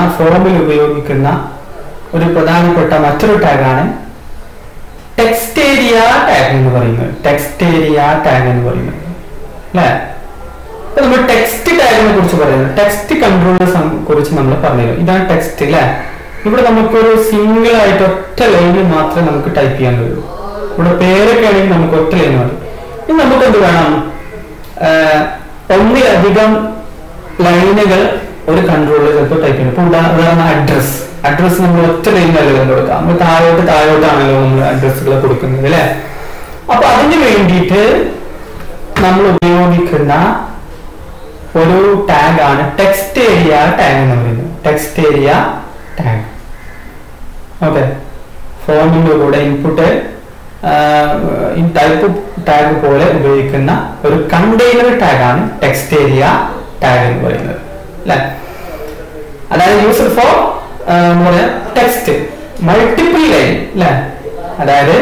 ഫോമിൽ ഉപയോഗിക്കുന്ന ഒരു പ്രധാനപ്പെട്ട മറ്റൊരു ടാഗാണ് ടെക്സ്റ്റേരിയ ടാഗ് എന്ന് പറയുന്നത് ടെക്സ്റ്റേരിയ ടാഗ് എന്ന് പറയുന്നത് അല്ലേ അപ്പൊ നമ്മൾ ടെക്സ്റ്റ് ടാഗിനെ കുറിച്ച് പറയുന്നത് ടെക്സ്റ്റ് കൺട്രോളിനെ കുറിച്ച് നമ്മൾ പറഞ്ഞത് ഇതാണ് ടെക്സ്റ്റ് അല്ലേ ഇവിടെ നമുക്കൊരു സിംഗിൾ ആയിട്ട് ഒറ്റ ലൈനിൽ മാത്രമേ നമുക്ക് ടൈപ്പ് ചെയ്യാൻ കഴിയൂ ഇവിടെ പേരൊക്കെ ആണെങ്കിൽ നമുക്ക് ഒറ്റ ലൈൻ മതി ഇനി നമുക്ക് എന്ത് വേണം ആഹ് ഒന്നിലധികം ലൈനുകൾ ഒരു കൺട്രോളിൽ ചിലപ്പോൾ ടൈപ്പ് ചെയ്യണം ഇപ്പൊ ഉദാ- ഉദാഹരണം അഡ്രസ് അഡ്രസ് നമ്മൾ ഒറ്റ ലൈനിലല്ല കൊടുക്കാം നമ്മൾ താഴോട്ട് താഴോട്ടാണല്ലോ നമ്മൾ അഡ്രസ്സുകൾ കൊടുക്കുന്നത് അല്ലേ അപ്പൊ അതിന് വേണ്ടിയിട്ട് നമ്മൾ ഉപയോഗിക്കുന്ന ഒരു ടാഗ് ആണ് ടെക്സ്റ്റ് ഏരിയ ടാഗ് എന്ന് പറയുന്നത് ടെക്സ്റ്റ് ഏരിയ ടാഗ് ഓക്കെ ഫോമിന്റെ കൂടെ ഇൻപുട്ട് ടൈപ്പ് ടാഗ് പോലെ ഉപയോഗിക്കുന്ന ഒരു കണ്ടെയ്നർ ടാഗ് ആണ് ടെക്സ്റ്റ് ഏരിയ ടാഗ് എന്ന് പറയുന്നത് അല്ലെ അതായത് യൂസർ ഫോർ എന്താ പറയാ ടെക്സ്റ്റ് മൾട്ടിപ്പിൾ ലൈൻ അല്ലെ അതായത്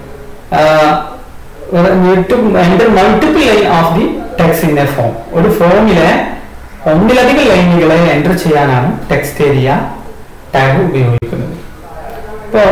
multiple line of the text in a form ഒരു ഫോമിലെ ഒന്നിലധികം ലൈനുകളെ എൻ്റർ ചെയ്യാനാണ് ടെക്സ്റ്റ് ഏരിയ ടാഗ് ഉപയോഗിക്കുന്നത് ഇപ്പോ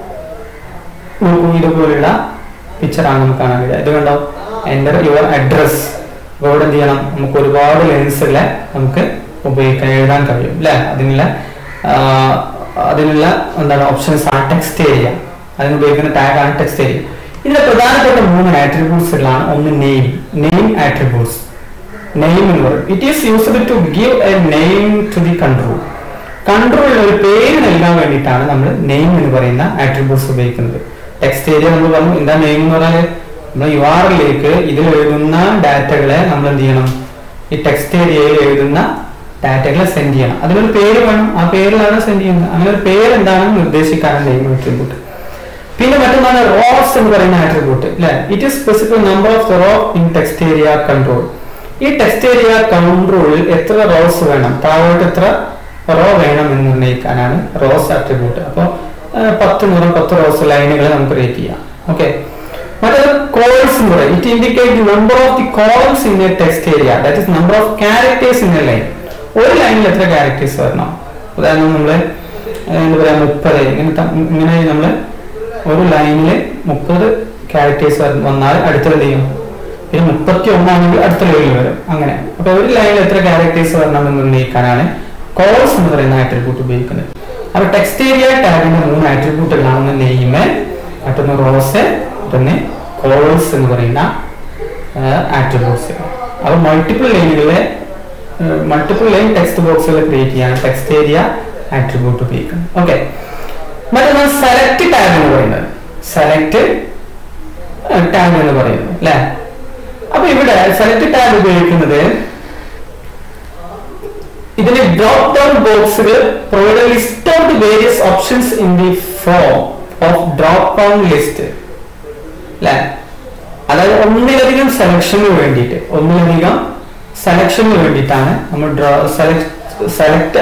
നോക്കൂ ഇതുപോലുള്ള പിക്ചറാണ് നമുക്ക് കാണാൻ കഴിയുക ഇത് കണ്ടോ എൻ്റർ യുവർ അഡ്രസ് ഇവിടെ എന്ത് ചെയ്യണം നമുക്ക് ഒരുപാട് ലെൻസുകളെ നമുക്ക് ഉപയോഗിക്കാൻ എഴുതാൻ കഴിയും അല്ലെ അതിനുള്ള ആ, അതിനുള്ള എന്താണ് ഓപ്ഷൻസ് ആണ് ടെക്സ്റ്റ് ഏരിയ അതിന് ഉപയോഗിക്കുന്ന ടാഗ് ആണ് ടെക്സ്റ്റ് ഏരിയ ഇതിന്റെ പ്രധാനപ്പെട്ട മൂന്ന് ആട്രിബ്യൂട്ട്സുകളാണ് ഒന്ന് നെയിം നെയിം ആട്രിബ്യൂട്ട്സ് നെയിം എന്ന് പറയും it is used to give a name to the control കൺട്രോളിന് ഒരു പേര് നൽകാൻ വേണ്ടിയിട്ടാണ് നമ്മൾ നെയിം എന്ന് പറയുന്ന ആട്രിബ്യൂട്ട്സ് ഉപയോഗിക്കുന്നത് ടെക്സ്റ്റ് ഏരിയ നമ്മൾ പറഞ്ഞു എന്താ നെയിം എന്ന് പറഞ്ഞാൽ നമ്മൾ യു ആറിലേക്ക് ഇതിൽ എഴുതുന്ന ഡാറ്റകളെ നമ്മൾ എന്ത് ചെയ്യണം ഈ ടെക്സ്റ്റ് ഏരിയയിൽ എഴുതുന്ന ഡാറ്റകളെ സെൻഡ് ചെയ്യണം അതിനൊരു പേര് വേണം ആ പേരിലാണ് സെൻഡ് ചെയ്യുന്നത് അങ്ങനെ ഒരു പേര് എന്താണെന്ന് നിർദ്ദേശിക്കാനാണ് നെയിം ആട്രിബ്യൂട്ട് പിന്നെ മറ്റൊന്നാണ് റോസ് എന്ന് പറയുന്ന ആട്രിബ്യൂട്ട് അല്ലെ it is specific number of row in text area control ഈ ടെക്സ്റ്റ് ഏരിയ കൺട്രോളിൽ എത്ര റോസ് വേണം താഴോട്ട് എത്ര റോ വേണം എന്ന് നിർണ്ണയിക്കാനാണ് റോസ് ആട്രിബ്യൂട്ട് അപ്പോൾ പത്ത് നൂറ് പത്ത് റോസ് ലൈനുകൾ നമുക്ക് റേറ്റ് ചെയ്യാം ഓക്കെ മറ്റൊരു കോൾസ് എന്ന് പറയും it indicate the number of the columns in a text area that is number of characters in a line ഒരു ലൈനിൽ എത്ര ക്യാരക്ടേഴ്സ് വരണം ഉദാഹരണം നമ്മള് ഏഹ് എന്താ പറയാ മുപ്പത് ഇങ്ങനെ ത- ഇങ്ങനെ നമ്മള് ഒരു ലൈനിൽ മുപ്പത് ക്യാരക്ടേഴ്സ് വന്നാൽ അടുത്ത എന്ത് ചെയ്യും പിന്നെ മുപ്പത്തി ഒന്നാണെങ്കിൽ അടുത്ത ലൈനിൽ വരും അങ്ങനെ അപ്പൊ ഒരു ലൈനിൽ എത്ര ക്യാരക്ടേഴ്സ് വരണമെന്ന് നിർണ്ണയിക്കാനാണ് കോൾസ് എന്ന് പറയുന്ന ആട്രിബ്യൂട്ട് ഉപയോഗിക്കുന്നത് അപ്പൊ ടെക്സ്റ്റ് ഏരിയ ടാഗിന്റെ മൂന്ന് ആട്രിബ്യൂട്ടുകളാണ് നെയ്മ് മറ്റൊന്ന് റോസ് മറ്റൊന്ന് കോൾസ് എന്ന് പറയുന്ന ആട്രിബ്യൂട്ട്സ് അപ്പൊ മൾട്ടിപ്പിൾ ലൈനുകളെ മൾട്ടിപ്പിൾ ലൈൻ ടെക്സ്റ്റ് ബോക്സുകൾ ക്രിയേറ്റ് ചെയ്യാൻ ടെക്സ്റ്റ് ഏരിയ ആട്രിബ്യൂട്ട് ഉപയോഗിക്കുന്നത് ഓക്കെ മറ്റൊന്ന് സെലക്ട് ടാഗ് എന്ന് പറയുന്നത് സെലക്ട് ടാഗ് എന്ന് പറയുന്നത് അല്ലെ അപ്പൊ ഇവിടെ സെലക്ട് ടാഗ് ഉപയോഗിക്കുന്നത് ഇതിന്റെ ഡ്രോപ്പ് ഡൗൺ ബോക്സുകൾ provide list of the various options in the form of drop down list അല്ലെ അതായത് ഒന്നിലധികം സെലക്ഷന് വേണ്ടിയിട്ട് ഒന്നിലധികം സെലക്ഷന് വേണ്ടിയിട്ടാണ് നമ്മൾ ഡ്രോ സെലക്ട് സെലക്ട്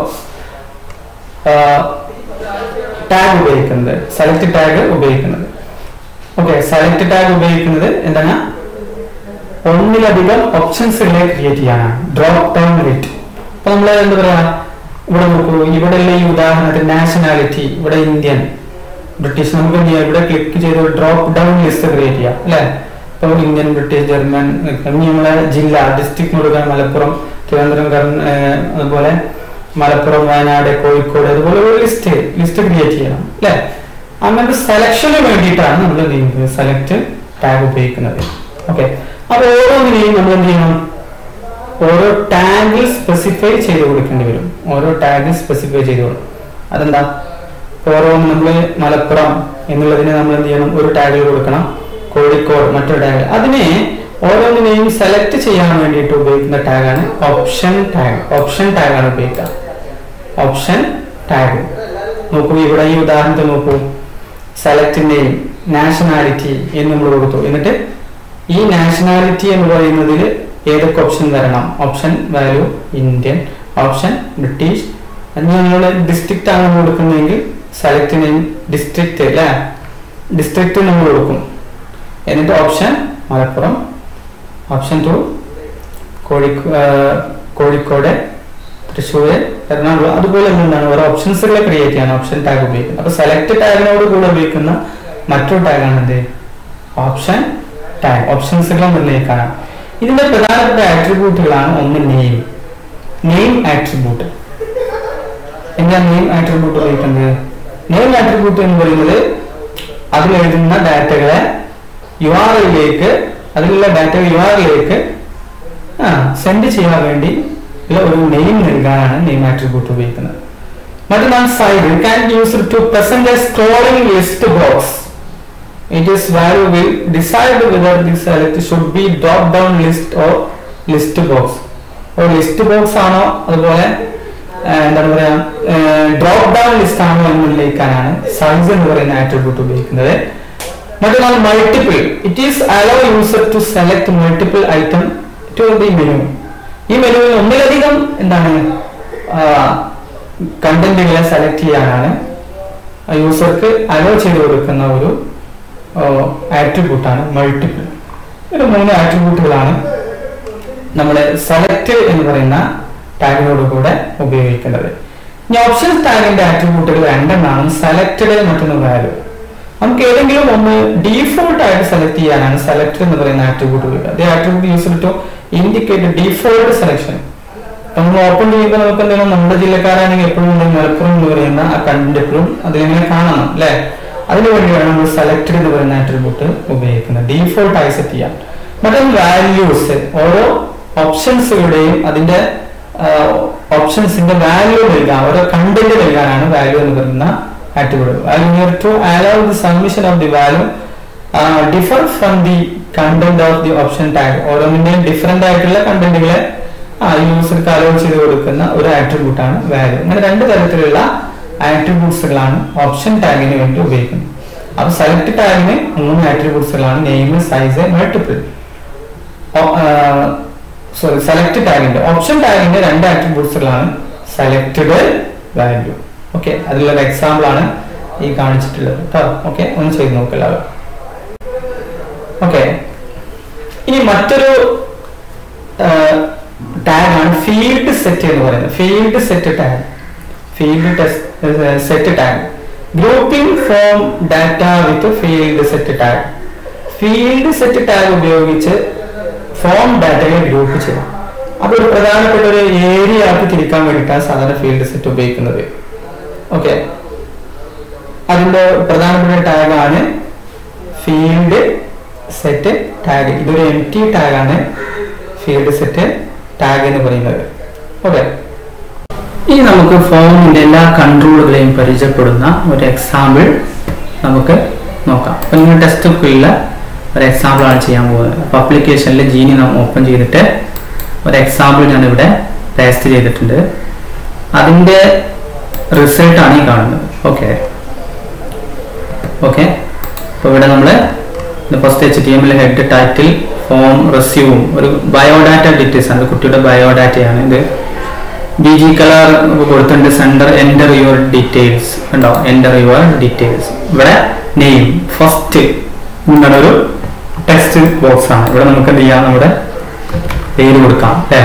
ടാഗ് ഉപയോഗിക്കുന്നത് സെലക്ട് ടാഗ് ഉപയോഗിക്കുന്നത് ഓക്കെ സെലക്ട് ടാഗ് ഉപയോഗിക്കുന്നത് എന്താണ് ഒന്നിലധികം ഓപ്ഷൻസുകളെ ക്രിയേറ്റ് ചെയ്യാനാണ് ഡ്രോപ്പ് ഡൗൺ ലിറ്റ് അപ്പൊ നമ്മൾ എന്താ പറയാ ഇവിടെ നോക്കൂ ഇവിടെ ഈ ഉദാഹരണത്തിന് നാഷണാലിറ്റി ഇവിടെ ഇന്ത്യൻ ബ്രിട്ടീഷ് നമുക്ക് എന്ത് ചെയ്യാം ഇവിടെ ക്ലിക്ക് ചെയ്ത് ഡ്രോപ്പ് ഡൗൺ ലിസ്റ്റ് ക്രിയേറ്റ് ചെയ്യാം അല്ലെ ഇപ്പൊ ഇന്ത്യൻ ബ്രിട്ടീഷ് ജർമ്മൻ ഇനി നമ്മളെ ജില്ല ഡിസ്ട്രിക്ട് കൊടുക്കാൻ മലപ്പുറം തിരുവനന്തപുരം കർണ- ഏഹ് അതുപോലെ മലപ്പുറം വയനാട് കോഴിക്കോട് അതുപോലെ ഒരു ലിസ്റ്റ് ലിസ്റ്റ് ക്രിയേറ്റ് ചെയ്യണം അല്ലെ അങ്ങനത്തെ സെലക്ഷന് വേണ്ടിയിട്ടാണ് നമ്മൾ എന്ത് ചെയ്യുന്നത് സെലക്ട് ടാഗ് ഉപയോഗിക്കുന്നത് ഓക്കെ അപ്പൊ ഓരോന്നിനെയും നമ്മൾ എന്ത് ചെയ്യണം ഓരോ ടാഗിൽ സ്പെസിഫൈ ചെയ്ത് കൊടുക്കേണ്ടി വരും ഓരോ ടാഗിൽ സ്പെസിഫൈ ചെയ്ത് കൊടുക്കും അതെന്താ ഓരോന്ന് നമ്മൾ മലപ്പുറം എന്നുള്ളതിനെ നമ്മൾ എന്ത് ചെയ്യണം ഒരു ടാഗിൽ കൊടുക്കണം കോഴിക്കോട് മറ്റൊരു ടാഗ് അതിനെ ഓരോന്നിനെയും സെലക്ട് ചെയ്യാൻ വേണ്ടിയിട്ട് ഉപയോഗിക്കുന്ന ടാഗാണ് ഓപ്ഷൻ ടാഗ് ഓപ്ഷൻ ടാഗാണ് ഉപയോഗിക്കുക ഓപ്ഷൻ ടാഗ് നോക്കൂ ഇവിടെ ഈ ഉദാഹരണത്തിൽ നോക്കൂ സെലക്ട് നെയിം നാഷണാലിറ്റി എന്ന് നമ്മൾ കൊടുത്തു എന്നിട്ട് ഈ നാഷണാലിറ്റി എന്ന് പറയുന്നതിൽ ഏതൊക്കെ ഓപ്ഷൻ വരണം option value Indian option British നമ്മൾ ഡിസ്ട്രിക്റ്റ് ആണ് നമ്മൾ കൊടുക്കുന്നതെങ്കിൽ സെലക്ട് നെയിം ഡിസ്ട്രിക്റ്റ് അല്ലേ ഡിസ്ട്രിക്റ്റ് നമ്മൾ കൊടുക്കും എന്നിട്ട് ഓപ്ഷൻ മലപ്പുറം ഓപ്ഷൻ ടു കോഴിക്കോ ആ, കോഴിക്കോട് തൃശ്ശൂർ എറണാകുളം അതുപോലെ എന്താണ് ഓരോ ഓപ്ഷൻസുകളെ ക്രിയേറ്റ് ചെയ്യാൻ ഓപ്ഷൻ ടാഗ് ഉപയോഗിക്കുന്നത് അപ്പൊ സെലക്ട് ടാഗിനോട് കൂടെ ഉപയോഗിക്കുന്ന മറ്റൊരു ടാഗാണ് എന്ത് ഓപ്ഷൻ ടാഗ് ഓപ്ഷൻസുകളെ നിർണ്ണയിക്കാനാണ് ഇതിന്റെ പ്രധാനപ്പെട്ട ആട്രിബ്യൂട്ടുകളാണ് ഒന്ന് നെയിം നെയിം ആട്രിബ്യൂട്ട് എന്താ നെയിം ആട്രിബ്യൂട്ട് ഉപയോഗിക്കുന്നത് നെയിം ആട്രിബ്യൂട്ട് എന്ന് പറയുന്നത് അതിൽ എഴുതുന്ന ഡാറ്റകളെ യു ആർ എല്ലിലേക്ക് അതിലുള്ള ഡാറ്റകൾ യു ആർ എല്ലിലേക്ക് ആ സെൻഡ് ചെയ്യാൻ വേണ്ടി ഉള്ള ഒരു നെയിം നൽകാനാണ് നെയിം ആട്രിബ്യൂട്ട് ഉപയോഗിക്കുന്നത് മറ്റൊന്നാണ് size you can use to present a scrolling list box it is value will decide whether the select should be drop down list or list box ഒരു list box ആണോ അതുപോലെ ആ, എന്താണ് പറയാ drop down list ആണോ എന്ന് നിർണ്ണയിക്കാനാണ് size എന്ന് പറയുന്ന ആട്രിബ്യൂട്ട് ഉപയോഗിക്കുന്നത് മറ്റൊന്നാണ് multiple it is allow user to select multiple item to the menu ഈ മെനുവിൽ ഒന്നിലധികം എന്താണ് കണ്ടന്റുകളെ സെലക്ട് ചെയ്യാനാണ് യൂസർക്ക് അലോ ചെയ്ത് കൊടുക്കുന്ന ഒരു ആട്രിബ്യൂട്ടാണ് മൾട്ടിപ്പിൾ ഒരു മൂന്ന് ആട്രിബ്യൂട്ടുകളാണ് നമ്മൾ സെലക്ട് എന്ന് പറയുന്ന ടാഗിനോട് കൂടെ ഉപയോഗിക്കുന്നത് ഇനി ഓപ്ഷൻ ടാഗിന്റെ ആട്രിബ്യൂട്ടുകൾ രണ്ടെണ്ണമാണ് സെലക്റ്റഡ് മറ്റൊന്ന് വാല്യൂ നമുക്ക് ഏതെങ്കിലും ഒന്ന് ഡീഫോൾട്ട് ആയിട്ട് സെലക്ട് ചെയ്യാനാണ് സെലക്ട് എന്ന് പറയുന്ന ആട്രിബ്യൂട്ട് ഉപയോഗിക്കുക attribute use to indicate default selection നമ്മൾ ഓപ്പൺ ചെയ്യുമ്പോൾ നമുക്ക് എന്തെങ്കിലും നമ്മുടെ ജില്ലക്കാരാണെങ്കിൽ എപ്പോഴും ഉണ്ട് മലപ്പുറം എന്ന് പറയുന്ന ആ കണ്ടന്റ് എപ്പോഴും അതിലിങ്ങനെ കാണണം അല്ലെ അതിനു വേണ്ടിയാണ് നമ്മൾ സെലക്ടഡ് എന്ന് പറയുന്ന ആട്രിബ്യൂട്ട് ഉപയോഗിക്കുന്നത് ഡീഫോൾട്ട് ആയി സെറ്റ് ചെയ്യാം മറ്റൊന്ന് വാല്യൂസ് ഓരോ ഓപ്ഷൻസുകളുടെയും അതിന്റെ ഓപ്ഷൻസിന്റെ വാല്യൂ നൽകാൻ ഓരോ കണ്ടന്റ് നൽകാനാണ് വാല്യൂ എന്ന് പറയുന്ന attribute value to allow the submission of the value differ from the content of the option tag ഓരോന്നിന്റെയും ഡിഫറെന്റ് ആയിട്ടുള്ള കണ്ടന്റുകളെ ആ യൂസർക്ക് അലോ ചെയ്ത് കൊടുക്കുന്ന ഒരു ആട്രിബ്യൂട്ട് ആണ് വാല്യൂ അങ്ങനെ രണ്ട് തരത്തിലുള്ള ആട്രിബ്യൂട്ട്സുകളാണ് ഓപ്ഷൻ ടാഗിന് വേണ്ടി ഉപയോഗിക്കുന്നത് അപ്പൊ സെലക്ട് ടാഗിന് മൂന്ന് ആട്രിബ്യൂട്ട്സുകളാണ് name size multiple sorry select ടാഗിന്റെ ഓപ്ഷൻ ടാഗിന്റെ രണ്ട് ആട്രിബ്യൂട്ട്സുകളാണ് സെലക്റ്റഡ് വാല്യൂ ഓക്കെ അതിലുള്ള ഒരു എക്സാമ്പിൾ ആണ് ഈ കാണിച്ചിട്ടുള്ളത് കേട്ടോ ഓക്കെ ഒന്ന് ചെയ്ത് നോക്കല്ലോ ഓക്കെ ഇനി മറ്റൊരു ടാഗാണ് ഫീൽഡ് സെറ്റ് എന്ന് പറയുന്നത് field set tag field set tag grouping form data with field set tag field set tag ഉപയോഗിച്ച് ഫോം ഡാറ്റകളെ ഗ്രൂപ്പ് ചെയ്യാം അപ്പൊ ഒരു പ്രധാനപ്പെട്ട ഒരു ഏരിയ ആക്കി തിരിക്കാൻ വേണ്ടിയിട്ടാണ് സാധാരണ ഫീൽഡ് സെറ്റ് ഉപയോഗിക്കുന്നത് ഓക്കെ അതിന്റെ പ്രധാനപ്പെട്ട ടാഗാണ് ഫീൽഡ് സെറ്റ് ടാഗ് ഇതൊരു എം ടി ടാഗാണ് ഫീൽഡ് സെറ്റ് ടാഗ് എന്ന് പറയുന്നത് ഓക്കെ ഇനി നമുക്ക് ഫോമിന്റെ എല്ലാ കൺട്രോളുകളെയും പരിചയപ്പെടുന്ന ഒരു എക്സാമ്പിൾ നമുക്ക് നോക്കാം അപ്പൊ നിങ്ങൾ ടെക്സ്റ്റ് ബുക്കിലുള്ള ഒരു എക്സാമ്പിൾ ആണ് ചെയ്യാൻ പോകുന്നത് അപ്പൊ അപ്ലിക്കേഷനിൽ ജീനി നാം ഓപ്പൺ ചെയ്തിട്ട് ഒരു എക്സാമ്പിൾ ഞാൻ ഇവിടെ പേസ്റ്റ് ചെയ്തിട്ടുണ്ട് അതിന്റെ റിസൾട്ട് ആണ് ഈ കാണുന്നത് ഓക്കെ ഓക്കെ അപ്പോൾ ഇവിടെ നമ്മൾ ഫസ്റ്റ് എച്ച് ടി എമ്മിൽ ഹെഡ് ടൈറ്റിൽ ഫോം റെസ്യൂം ഒരു ബയോഡാറ്റ ഡീറ്റെയിൽസ് ആണ് കുട്ടിയുടെ ബയോഡാറ്റയാണ് ഇത് ബി ജി കളർ കൊടുത്തിട്ടുണ്ട് സെൻറ്റർ എൻ്റർ യുവർ ഡീറ്റെയിൽസ് ഉണ്ടോ എൻ്റർ യുവർ ഡീറ്റെയിൽസ് ഇവിടെ നെയിം ഫസ്റ്റ് എന്താണ് ഒരു ടെക്സ്റ്റ് ബോക്സ് ആണ് ഇവിടെ നമുക്ക് എന്ത് ചെയ്യാം നമ്മുടെ പേര് കൊടുക്കാം അല്ലേ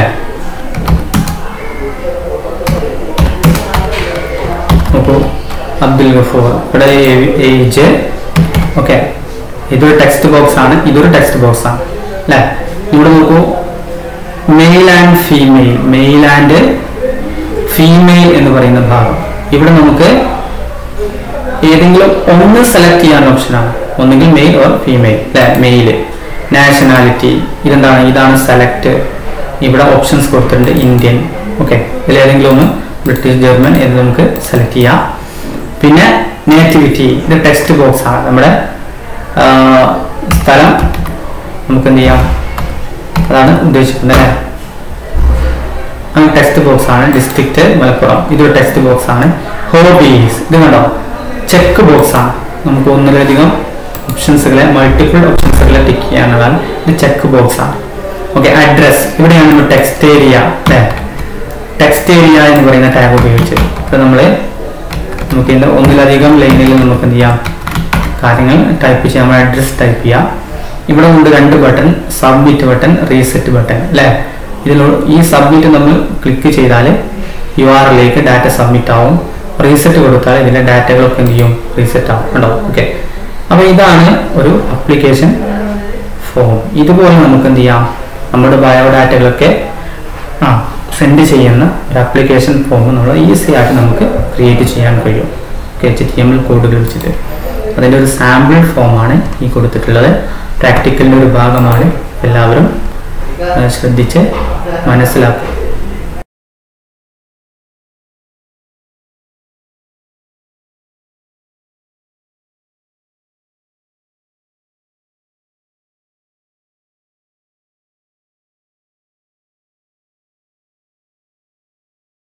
നോക്കൂ അബ്ദുൽ ഗഫൂർ ഇവിടെ ഏജ് ഓക്കെ ഇതൊരു ടെക്സ്റ്റ് ബോക്സ് ആണ് ഇതൊരു ടെക്സ്റ്റ് ബോക്സ് ആണ് അല്ലേ ഇവിടെ നോക്കൂ male and female male and female എന്ന് പറയുന്ന ഭാഗം ഇവിടെ നമുക്ക് ഏതെങ്കിലും ഒന്ന് സെലക്ട് ചെയ്യാൻ ഓപ്ഷനാണ് ഒന്നുകിൽ മെയിൽ ഓർ ഫീമെയിൽ അല്ലെ മെയിൽ നാഷണാലിറ്റി ഇതെന്താണ് ഇതാണ് സെലക്ട് ഇവിടെ ഓപ്ഷൻസ് കൊടുത്തിട്ടുണ്ട് ഇന്ത്യൻ ഓക്കെ ഇതിൽ ഏതെങ്കിലും ഒന്ന് ബ്രിട്ടീഷ് ജർമ്മൻ എന്ന് നമുക്ക് സെലക്ട് ചെയ്യാം പിന്നെ നേറ്റിവിറ്റി ഇത് ടെക്സ്റ്റ് ബോക്സ് ആണ് നമ്മുടെ ആ, സ്ഥലം നമുക്ക് എന്ത് ചെയ്യാം അതാണ് ഉദ്ദേശിക്കുന്നത് അല്ലേ അങ്ങനെ ടെക്സ്റ്റ് ബോക്സ് ആണ് ഡിസ്ട്രിക്ട് മലപ്പുറം ഇതൊരു ടെക്സ്റ്റ് ബോക്സ് ആണ് ഹോബീസ് ഇത് കണ്ടോ ചെക്ക് ബോക്സ് ആണ് നമുക്ക് ഒന്നിലധികം ഓപ്ഷൻസുകളെ മൾട്ടിപ്പിൾ ഓപ്ഷൻസുകളെ ടിക്ക് ചെയ്യാനുള്ളതാണ് ഇത് ചെക്ക് ബോക്സ് ആണ് ഓക്കെ അഡ്രസ് ഇവിടെയാണ് നമ്മൾ ടെക്സ്റ്റ് ഏരിയ അല്ലേ ടെക്സ്റ്റ് ഏരിയ എന്ന് പറയുന്ന ടാഗ് ഉപയോഗിച്ചത് അപ്പോൾ നമ്മൾ നമുക്ക് ഇതിന്റെ ഒന്നിലധികം ലൈനിൽ നമുക്ക് എന്ത് ചെയ്യാം കാര്യങ്ങൾ ടൈപ്പ് ചെയ്യാം നമ്മൾ അഡ്രസ് ടൈപ്പ് ചെയ്യാം ഇവിടെ ഉണ്ട് രണ്ട് button submit button reset button അല്ലേ ഇതിൽ ഈ സബ്മിറ്റ് നമ്മൾ ക്ലിക്ക് ചെയ്താൽ യു ആറിലേക്ക് ഡാറ്റ സബ്മിറ്റ് ആവും റീസെറ്റ് കൊടുത്താൽ ഇതിന്റെ ഡാറ്റകളൊക്കെ എന്ത് ചെയ്യും റീസെറ്റ് ആവും ഉണ്ടോ ഓക്കെ അപ്പോൾ ഇതാണ് ഒരു അപ്ലിക്കേഷൻ ഫോം ഇതുപോലെ നമുക്ക് എന്ത് ചെയ്യാം നമ്മുടെ ബയോഡാറ്റകളൊക്കെ ആ സെൻഡ് ചെയ്യുന്ന ഒരു ആപ്ലിക്കേഷൻ ഫോം നമ്മൾ ഈസി ആയിട്ട് നമുക്ക് ക്രിയേറ്റ് ചെയ്യാൻ കഴിയും okay H T M L കോഡുകൾ വെച്ചിട്ട് അതിൻ്റെ ഒരു സാമ്പിൾ ഫോമാണ് ഈ കൊടുത്തിട്ടുള്ളത് പ്രാക്ടിക്കലിൻ്റെ ഒരു ഭാഗമാണ് എല്ലാവരും ആ, ശ്രദ്ധിച്ച് മനസ്സിലാക്കുക